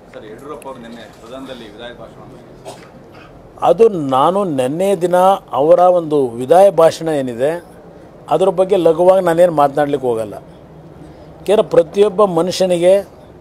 Sir Yediyurappa ಅವರು ನಿನ್ನೆ ಸದನದಲ್ಲಿ ವಿಧಾಯಕ ಭಾಷಣ ಮಾಡಿದ್ರು. ಅದು ನಾನು ನಿನ್ನೆ ದಿನ ಅವರ ಒಂದು ವಿದಾಯ ಭಾಷಣ ಏನಿದೆ ಅದ್ರ ಬಗ್ಗೆ ಲಘುವಾಗಿ ನಾನೇನು ಮಾತನಾಡ್ಲಿಕ್ಕೆ ಹೋಗಲ್ಲ ಯಾಕೆಂದರೆ ಪ್ರತಿಯೊಬ್ಬ ಮನುಷ್ಯನಿಗೆ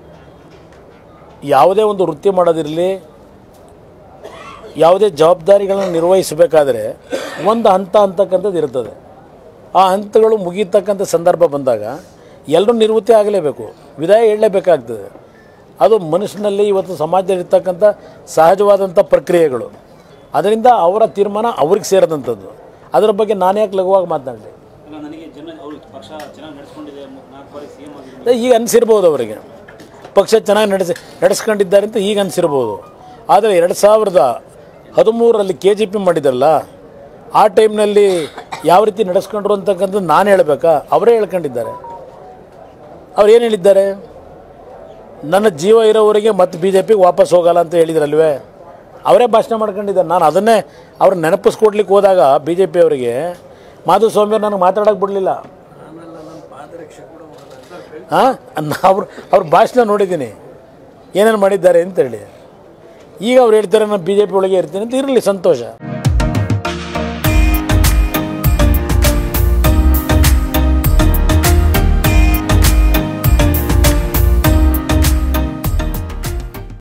ಯಾವುದೇ ಒಂದು ವೃತ್ತಿ ಮಾಡೋದಿರಲಿ ಯಾವುದೇ ಜವಾಬ್ದಾರಿಗಳನ್ನು ನಿರ್ವಹಿಸಬೇಕಾದ್ರೆ ಒಂದು ಹಂತ ಅಂತಕ್ಕಂಥದ್ದು ಇರ್ತದೆ ಆ ಹಂತಗಳು ಮುಗಿತಕ್ಕಂಥ ಸಂದರ್ಭ ಬಂದಾಗ ಎಲ್ಲರೂ ನಿವೃತ್ತಿ ಆಗಲೇಬೇಕು ವಿದಾಯ ಹೇಳಲೇಬೇಕಾಗ್ತದೆ ಅದು ಮನುಷ್ಯನಲ್ಲಿ ಇವತ್ತು ಸಮಾಜದಲ್ಲಿ ಇರ್ತಕ್ಕಂಥ ಸಹಜವಾದಂಥ ಪ್ರಕ್ರಿಯೆಗಳು ಅದರಿಂದ ಅವರ ತೀರ್ಮಾನ ಅವ್ರಿಗೆ ಸೇರಿದಂಥದ್ದು ಅದರ ಬಗ್ಗೆ ನಾನು ಯಾಕೆ ಲಘುವಾಗಿ ಮಾತನಾಡಲಿ ಅಲ್ಲ ನನಗೆ ಜನ ಅವರು ಪಕ್ಷ ಚೆನ್ನಾಗಿ ನಡೆಸ್ಕೊಂಡಿದೆ ಮು- ನಾಲ್ಕು ಬಾರಿ ಸಿ ಎಂ ಆಗಿದ್ದಾರೆ ಈಗ ಅನಿಸಿರ್ಬೋದು ಅವರಿಗೆ ಪಕ್ಷ ಚೆನ್ನಾಗಿ ನಡೆಸಿ ನಡೆಸ್ಕೊಂಡಿದ್ದಾರೆ ಅಂತ ಈಗ ಅನಿಸಿರ್ಬೋದು ಆದರೆ ಎರಡು ಸಾವಿರದ ಹದಿಮೂರರಲ್ಲಿ ಕೆ ಜಿ ಪಿ ಮಾಡಿದ್ರಲ್ಲ ಆ ಟೈಮ್ನಲ್ಲಿ ಯಾವ ರೀತಿ ನಡೆಸ್ಕೊಂಡ್ರು ಅಂತಕ್ಕಂಥದ್ದು ನಾನು ಹೇಳಬೇಕಾ ಅವರೇ ಹೇಳ್ಕೊಂಡಿದ್ದಾರೆ ಅವ್ರು ಏನು ಹೇಳಿದ್ದಾರೆ ನನ್ನ ಜೀವ ಇರೋವರೆಗೆ ಮತ್ತೆ ಬಿ ಜೆ ಪಿಗೆ ವಾಪಸ್ ಹೋಗಲ್ಲ ಅಂತ ಹೇಳಿದ್ರಲ್ವೇ ಅವರೇ ಭಾಷಣ ಮಾಡ್ಕೊಂಡಿದ್ದಾರೆ ನಾನು ಅದನ್ನೇ ಅವ್ರು ನೆನಪಿಸ್ಕೊಡ್ಲಿಕ್ಕೆ ಹೋದಾಗ ಬಿ ಜೆ ಪಿ ಅವರಿಗೆ ಮಾಧುಸ್ವಾಮಿ ಅವ್ರು ನನಗೆ ಮಾತಾಡೋಕೆ ಬಿಡಲಿಲ್ಲ ಹಾಂ ಅವ್ರು ಅವ್ರ ಭಾಷಣ ನೋಡಿದ್ದೀನಿ ಏನೇನು ಮಾಡಿದ್ದಾರೆ ಅಂತೇಳಿ ಈಗ ಅವ್ರು ಹೇಳ್ತಾರೆ ನಾನು ಬಿ ಜೆ ಪಿ ಒಳಗೆ ಇರ್ತೀನಿ ಅಂತ ಇರಲಿ ಸಂತೋಷ